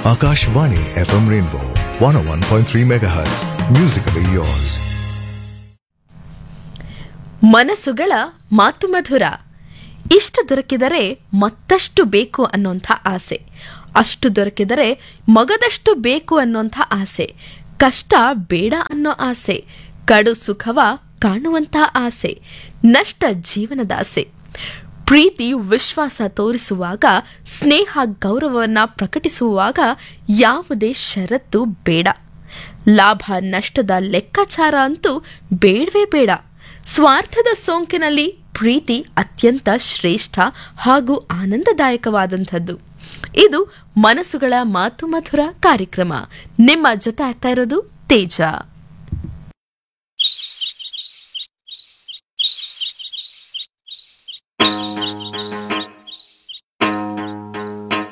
Akashvani FM Rainbow 101.3 MHz. Musically yours. ಮನಸ್ಸುಗಳ ಮಾತು ಮಧುರ ಇಷ್ಟು ದೊರಕಿದರೆ ಮತ್ತಷ್ಟು ಬೇಕು ಅನ್ನೋಂಥ ಆಸೆ ಅಷ್ಟು ದೊರಕಿದರೆ ಮಗದಷ್ಟು ಬೇಕು ಅನ್ನೋಂಥ ಆಸೆ ಕಷ್ಟ ಬೇಡ ಅನ್ನೋ ಆಸೆ ಕಡು ಸುಖವ ಕಾಣುವಂಥ ಆಸೆ ನಷ್ಟ ಜೀವನದ ಆಸೆ ಪ್ರೀತಿ ವಿಶ್ವಾಸ ತೋರಿಸುವಾಗ ಸ್ನೇಹ ಗೌರವವನ್ನ ಪ್ರಕಟಿಸುವಾಗ ಯಾವುದೇ ಷರತ್ತು ಬೇಡ ಲಾಭ ನಷ್ಟದ ಲೆಕ್ಕಾಚಾರ ಅಂತೂ ಬೇಡವೇ ಬೇಡ ಸ್ವಾರ್ಥದ ಸೋಂಕಿನಲ್ಲಿ ಪ್ರೀತಿ ಅತ್ಯಂತ ಶ್ರೇಷ್ಠ ಹಾಗೂ ಆನಂದದಾಯಕವಾದಂಥದ್ದು ಇದು ಮನಸ್ಸುಗಳ ಮಾತು ಮಧುರ ಕಾರ್ಯಕ್ರಮ ನಿಮ್ಮ ಜೊತೆ ಆಗ್ತಾ ಇರೋದು ತೇಜ